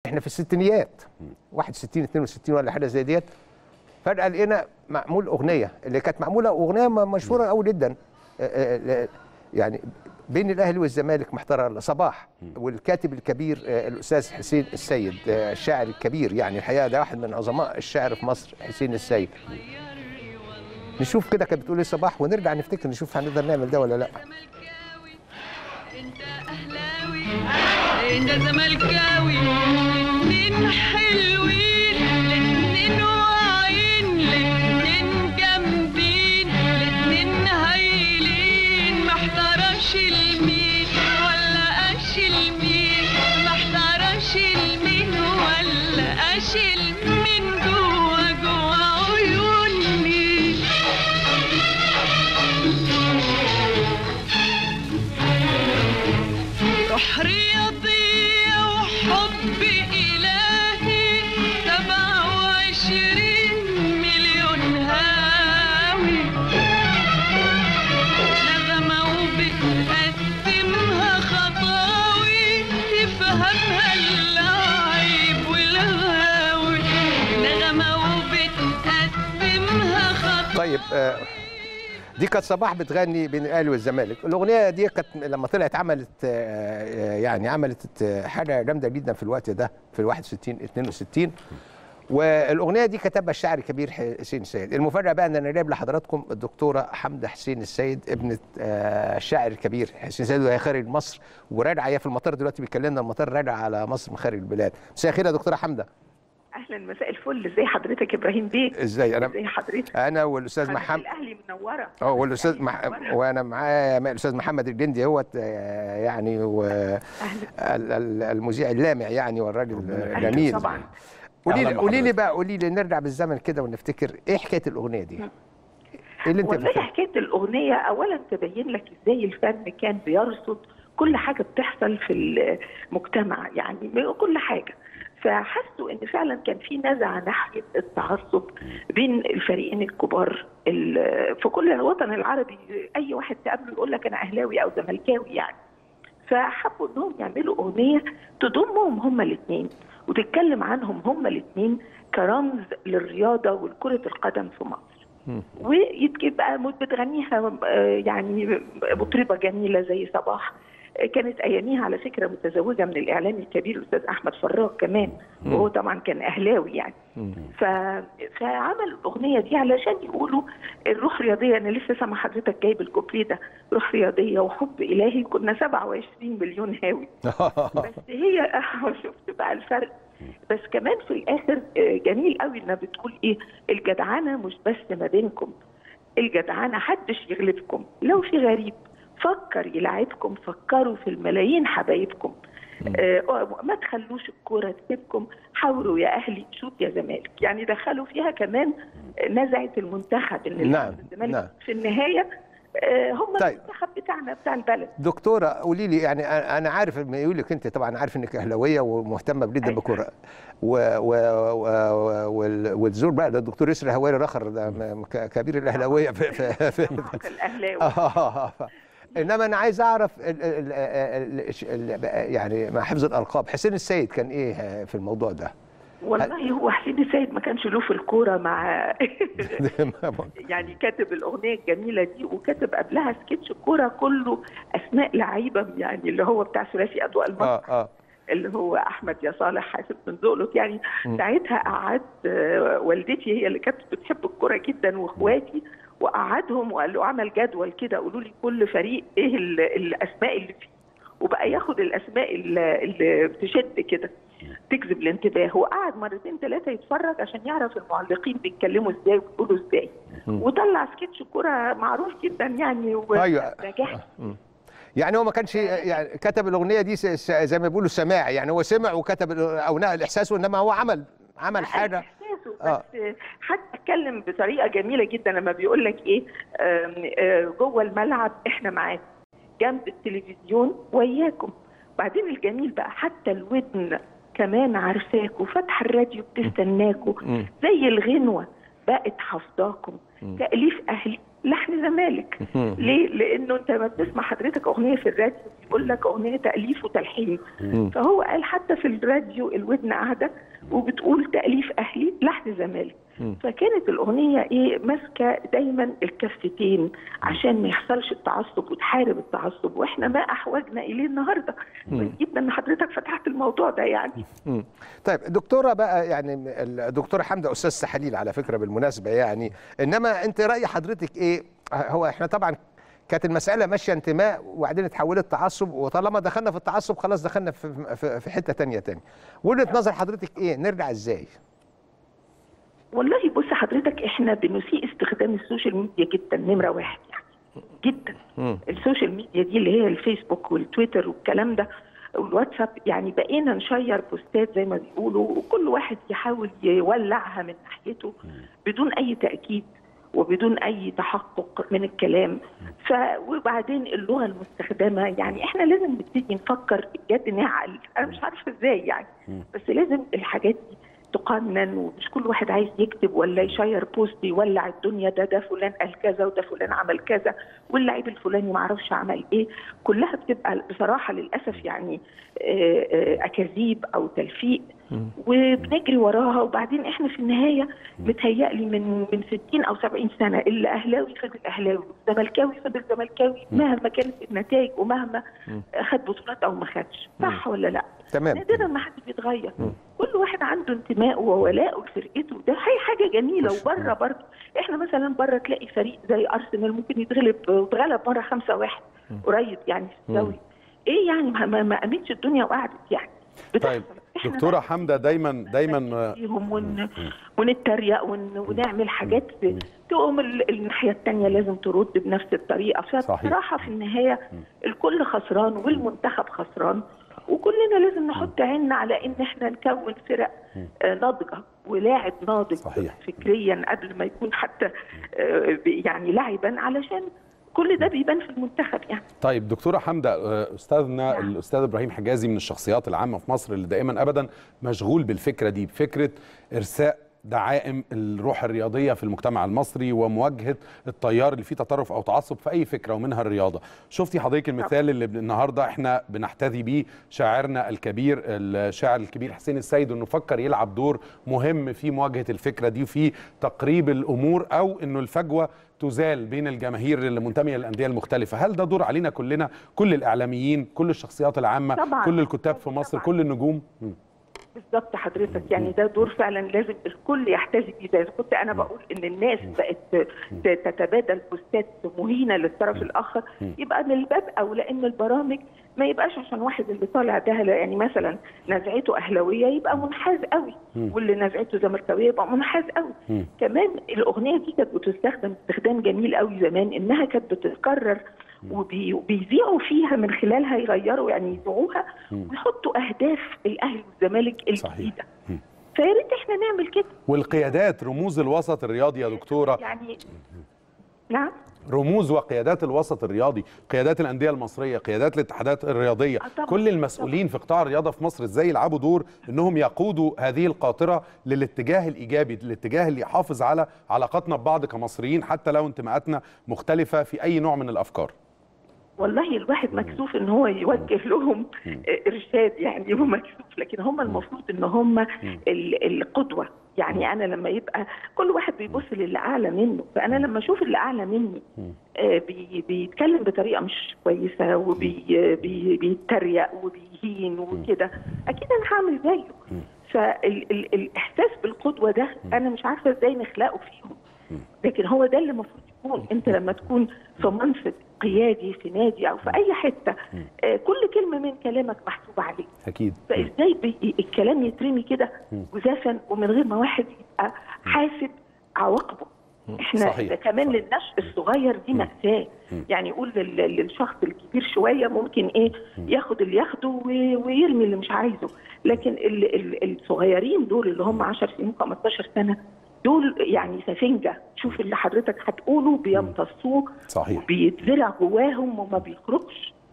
احنا في الستينيات 61 62 ولا حاجه زي ديت فجاه لقينا معمول اغنيه اللي كانت معموله اغنيه م- مشهوره قوي جدا آه، آه، يعني بين الاهلي والزمالك محترم صباح والكاتب الكبير آه، الاستاذ حسين السيد آه، الشاعر الكبير يعني الحقيقه ده واحد من عظماء الشعر في مصر حسين السيد نشوف كده كانت بتقول ايه صباح ونرجع نفتكر نشوف هنقدر نعمل ده ولا لا انت اهلاوي انت زملكاوي الاتنين حلوين الاتنين واعيين الاتنين جامدين الاتنين هايلين ما احترمش المين ولا اشيل مين ما احترمش المين ولا اشيل مين جوا جوا عيوني روح رياضية وحب إلهي سبعة وعشرين مليون هاوي نغمة وبتقسمها خطاوي يفهمها اللاعب والهاوي نغمة وبتقسمها خطاوي طيب آه، دي كانت صباح بتغني بين الاهلي والزمالك الاغنيه دي كانت لما طلعت عملت آه، يعني عملت آه، حاجه جامده جدا في الوقت ده في ال 61 62 والاغنيه دي كتبها الشاعر الكبير حسين السيد المفاجاه بقى ان انا جايب لحضراتكم الدكتوره حمده حسين السيد ابنه آه، الشاعر الكبير حسين السيد وهي خارج مصر وراجعه هي في المطار دلوقتي بيكلمنا المطار راجعه على مصر من خارج البلاد مساء الخير يا دكتوره حمده اهلا مساء الفل ازي حضرتك ابراهيم بيه ازاي انا ازي حضرتك انا والاستاذ قناة محمد الاهلي منوره اه والاستاذ الأهلي مح... منورة. وانا معايا الاستاذ محمد الجندي هو يعني و... اهلا ال- ال- المذيع اللامع يعني والراجل أهلاً جميل طبعا قولي لي أهلاً قولي لي بحضرتك. بقى قولي لي نرجع بالزمن كده ونفتكر ايه حكايه الاغنيه دي؟ ايه اللي انت والله فاكره؟ حكايه الاغنيه اولا تبين لك ازاي الفن كان بيرصد كل حاجه بتحصل في المجتمع يعني كل حاجه فحسوا ان فعلا كان في نزعه ناحيه التعصب بين الفريقين الكبار ال- في كل الوطن العربي اي واحد تقابله يقول لك انا اهلاوي او زملكاوي يعني فحبوا انهم يعملوا اغنيه تضمهم هما الاثنين وتتكلم عنهم هما الاثنين كرمز للرياضه ولكره القدم في مصر. ويتكب بقى مت- بتغنيها آه، يعني مطربه جميله زي صباح آه، كانت اياميها على فكره متزوجه من الاعلامي الكبير الاستاذ احمد فراج كمان وهو طبعا كان اهلاوي يعني ف... فعملوا الاغنيه دي علشان يقولوا الروح رياضيه انا لسه سامع حضرتك جايب الكوبليه ده روح رياضيه وحب الهي كنا 27 مليون هاوي بس هي شفت بقى الفرق بس كمان في الاخر آه، جميل قوي انها بتقول ايه الجدعنه مش بس ما بينكم الجدعنه حدش يغلبكم لو في غريب فكر يلعبكم فكروا في الملايين حبايبكم آه ما تخلوش الكوره تسيبكم حاولوا يا اهلي شوط يا زمالك يعني دخلوا فيها كمان نزعه المنتخب ان نعم، الأهلي والزمالك نعم. في النهايه آه هم طيب. المنتخب بتاعنا بتاع البلد دكتوره قولي لي يعني أنا- انا عارف ما يقول لك انت طبعا عارف انك اهلاويه ومهتمه جدا أيوة. بالكوره و... و... و... وال- والزور بقى ده الدكتور يسري هواري رخر ده م- ك- كبير الاهلاويه في, في... في... في الاهلاوي آه. انما انا عايز اعرف ال ال ال ال يعني مع حفظ الالقاب حسين السيد كان ايه في الموضوع ده؟ والله هو حسين السيد ما كانش له في الكوره مع يعني كاتب الاغنيه الجميله دي وكاتب قبلها سكتش الكوره كله اسماء لعيبه يعني اللي هو بتاع ثلاثي اضواء المصر اه اه اللي هو احمد يا صالح حاسب بن زقلط يعني م. ساعتها قعدت آه، والدتي هي اللي كانت بتحب الكوره جدا واخواتي وقعدهم وقال له عمل جدول كده قولوا لي كل فريق ايه ال- الاسماء اللي فيه وبقى ياخد الاسماء اللي اللي بتشد كده تجذب الانتباه وقعد مرتين ثلاثه يتفرج عشان يعرف المعلقين بيتكلموا ازاي وبيقولوا ازاي م. وطلع سكتش كوره معروف جدا يعني ايوه ونجح مم. يعني هو ما كانش يعني كتب الاغنيه دي س- س- زي ما بيقولوا سماع يعني هو سمع وكتب ال- او نقل احساسه انما هو عمل عمل حاجه احساسه آه. بس حتى اتكلم بطريقه جميله جدا لما بيقول لك ايه آم، آه، جوه الملعب احنا معاكم جنب التلفزيون وياكم بعدين الجميل بقى حتى الودن كمان عارفاكوا فاتحه الراديو بتستناكوا مم. زي الغنوه بقت حافظاكم مم. تاليف اهلي لحن زمالك ليه؟ لانه انت لما بتسمع حضرتك اغنيه في الراديو بيقول لك اغنيه تاليف وتلحين فهو قال حتى في الراديو الودن قاعده وبتقول تاليف اهلي لحن زمالك فكانت الاغنيه ايه ماسكه دايما الكفتين عشان ما يحصلش التعصب وتحارب التعصب واحنا ما احوجنا اليه النهارده كويس جدا ان حضرتك فتحت الموضوع ده يعني مم. طيب دكتوره بقى يعني الدكتوره حمده استاذ تحاليل على فكره بالمناسبه يعني انما انت راي حضرتك ايه هو احنا طبعا كانت المساله ماشيه انتماء وبعدين اتحولت تعصب وطالما دخلنا في التعصب خلاص دخلنا في في, في حته تانية تاني وجهه نظر حضرتك ايه نرجع ازاي والله بص حضرتك احنا بنسيء استخدام السوشيال ميديا جدا نمره واحد يعني جدا مم. السوشيال ميديا دي اللي هي الفيسبوك والتويتر والكلام ده والواتساب يعني بقينا نشير بوستات زي ما بيقولوا وكل واحد يحاول يولعها من ناحيته بدون اي تاكيد وبدون اي تحقق من الكلام ف وبعدين اللغه المستخدمه يعني احنا لازم نبتدي نفكر بجد نعقل انا مش عارفه ازاي يعني بس لازم الحاجات دي تقنن ومش كل واحد عايز يكتب ولا يشير بوست يولع الدنيا ده ده فلان قال كذا وده فلان عمل كذا واللعيب الفلاني ما اعرفش عمل ايه كلها بتبقى بصراحه للاسف يعني آه، آه، اكاذيب او تلفيق وبنجري وراها وبعدين احنا في النهايه متهيألي من من 60 او 70 سنه اللي اهلاوي فضل اهلاوي والزملكاوي فضل زملكاوي مهما كانت النتائج ومهما خد بطولات او ما خدش صح ولا لا؟ تمام نادرا ما حد بيتغير كل واحد عنده انتمائه وولائه لفرقته ده هي حاجه جميله وبره برضه احنا مثلا بره تلاقي فريق زي ارسنال ممكن يتغلب واتغلب مره 5 1 قريب يعني في الدوري ايه يعني ما, ما, ما قامتش الدنيا وقعدت يعني بتحصل. طيب إحنا دكتوره بقى حمده دايما دايما فيهم ون... ونتريق ون... ونعمل حاجات تقوم ال- الناحيه الثانيه لازم ترد بنفس الطريقه فبصراحه في النهايه الكل خسران والمنتخب خسران وكلنا لازم نحط عيننا على ان احنا نكون فرق آه، ناضجه ولاعب ناضج صحيح. فكريا قبل ما يكون حتى آه، ب- يعني لاعبا علشان كل ده بيبان في المنتخب يعني طيب دكتوره حمده آه، استاذنا نعم. الاستاذ ابراهيم حجازي من الشخصيات العامه في مصر اللي دائما ابدا مشغول بالفكره دي بفكره ارساء دعائم الروح الرياضيه في المجتمع المصري ومواجهه التيار اللي فيه تطرف او تعصب في اي فكره ومنها الرياضه شفتي حضرتك المثال اللي النهارده احنا بنحتذي بيه شاعرنا الكبير الشاعر الكبير حسين السيد انه فكر يلعب دور مهم في مواجهه الفكره دي وفي تقريب الامور او انه الفجوه تزال بين الجماهير اللي منتميه للانديه المختلفه هل ده دور علينا كلنا كل الاعلاميين كل الشخصيات العامه طبعاً. كل الكتاب في مصر طبعاً. كل النجوم مم. بالظبط حضرتك يعني ده دور فعلا لازم الكل يحتذي بيه زي ما كنت انا بقول ان الناس بقت ت- تتبادل بوستات مهينه للطرف الاخر يبقى من الباب اولى ان البرامج ما يبقاش عشان واحد اللي طالع ده يعني مثلا نزعته اهلاويه يبقى منحاز قوي واللي نزعته زملكاويه يبقى منحاز قوي كمان الاغنيه دي كانت بتستخدم استخدام جميل قوي زمان انها كانت بتتكرر وبي- وبيذيعوا فيها من خلالها يغيروا يعني يذيعوها ويحطوا اهداف الاهلي والزمالك صحيح. الجديده فيا ريت احنا نعمل كده والقيادات رموز الوسط الرياضي يا دكتوره يعني نعم رموز وقيادات الوسط الرياضي قيادات الانديه المصريه قيادات الاتحادات الرياضيه آه طبعاً. كل المسؤولين في قطاع الرياضه في مصر ازاي يلعبوا دور انهم يقودوا هذه القاطره للاتجاه الايجابي الاتجاه اللي يحافظ على علاقاتنا ببعض كمصريين حتى لو انتماءاتنا مختلفه في اي نوع من الافكار والله الواحد مكسوف ان هو يوجه لهم ارشاد يعني هو مكسوف لكن هم المفروض ان هم ال- القدوه يعني انا لما يبقى كل واحد بيبص للي اعلى منه فانا لما اشوف اللي اعلى مني آه، بي بيتكلم بطريقه مش كويسه وبيتريق وبيهين وكده اكيد انا هعمل زيه فالاحساس بالقدوه ده انا مش عارفه ازاي نخلقه فيهم لكن هو ده اللي المفروض يكون انت لما تكون في منصب قيادي في نادي او في اي حته آه، كل كلمه من كلامك محسوبه عليك اكيد فازاي بي- الكلام يترمي كده جزافا ومن غير ما واحد يبقى حاسب عواقبه احنا صحيح. ده كمان صحيح. للنشء الصغير دي مأساة يعني يقول لل- للشخص الكبير شوية ممكن ايه ياخد اللي ياخده و- ويرمي اللي مش عايزه لكن ال- ال- الصغيرين دول اللي هم 10 سنين 15 سنة دول يعني سفنجة شوف اللي حضرتك هتقوله بيمتصوه صحيح. وبيتزرع جواهم وما بيخرجش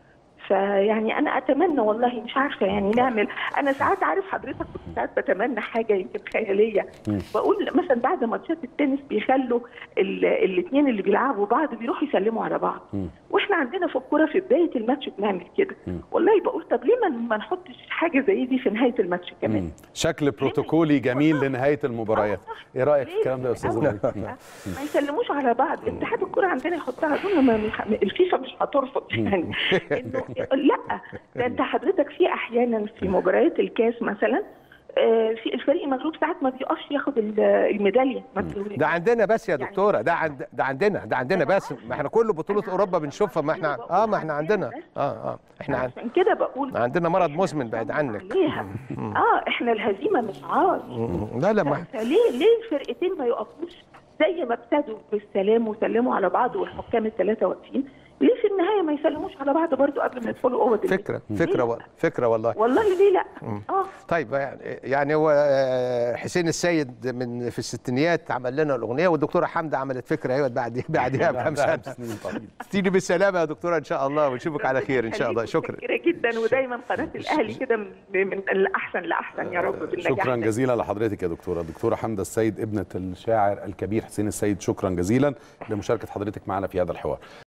فيعني انا اتمنى والله مش عارفه يعني نعمل انا ساعات عارف حضرتك كنت ساعات بتمنى حاجه يمكن خياليه بقول مثلا بعد ماتشات التنس بيخلوا الاثنين اللي بيلعبوا بعض بيروحوا يسلموا على بعض واحنا عندنا في الكوره في بدايه الماتش بنعمل كده والله بقول طب ليه ما- ما نحطش حاجه زي دي في نهايه الماتش كمان مم. شكل بروتوكولي جميل لنهايه المباريات ايه رايك في الكلام ده يا استاذ ليه؟ وليد؟ ما يسلموش على بعض اتحاد الكره عندنا يحطها اظن ما- ما- الفيفا مش هترفض يعني انه لا ده انت حضرتك في احيانا في مباريات الكاس مثلا آه، في الفريق المغلوب ساعات ما بيقفش ياخد ال- الميداليه ما بي- ده عندنا بس يا يعني- دكتوره ده عند ده عندنا ده عندنا بس ما احنا كل بطولات اوروبا بنشوفها ما احنا اه ما احنا عندنا اه اه احنا عن- عشان كده بقول عندنا مرض مزمن بعد عنك عليها اه احنا الهزيمه مش عار لا لا ما فليه ليه الفرقتين ما يقفوش زي ما ابتدوا بالسلام وسلموا على بعض والحكام الثلاثه واقفين ليه في النهايه ما يسلموش على بعض برضو قبل ما يدخلوا اوض اللبس؟ فكره ليه فكره لا؟ و... فكره والله والله ليه لا اه طيب يعني يعني هو آه، حسين السيد من في الستينيات عمل لنا الاغنيه والدكتوره حمده عملت فكره ايوه بعد بعدها بكام بعدها سنه بسنين طويلة. تيجي بالسلامه يا دكتوره ان شاء الله ونشوفك على خير ان شاء الله شكرا متشكره جدا ودايما قناه الاهلي كده من, من الاحسن لاحسن يا رب بالنجاح شكرا دايماً. جزيلا لحضرتك يا دكتوره دكتوره حمده السيد ابنه الشاعر الكبير حسين السيد شكرا جزيلا لمشاركه حضرتك معنا في هذا الحوار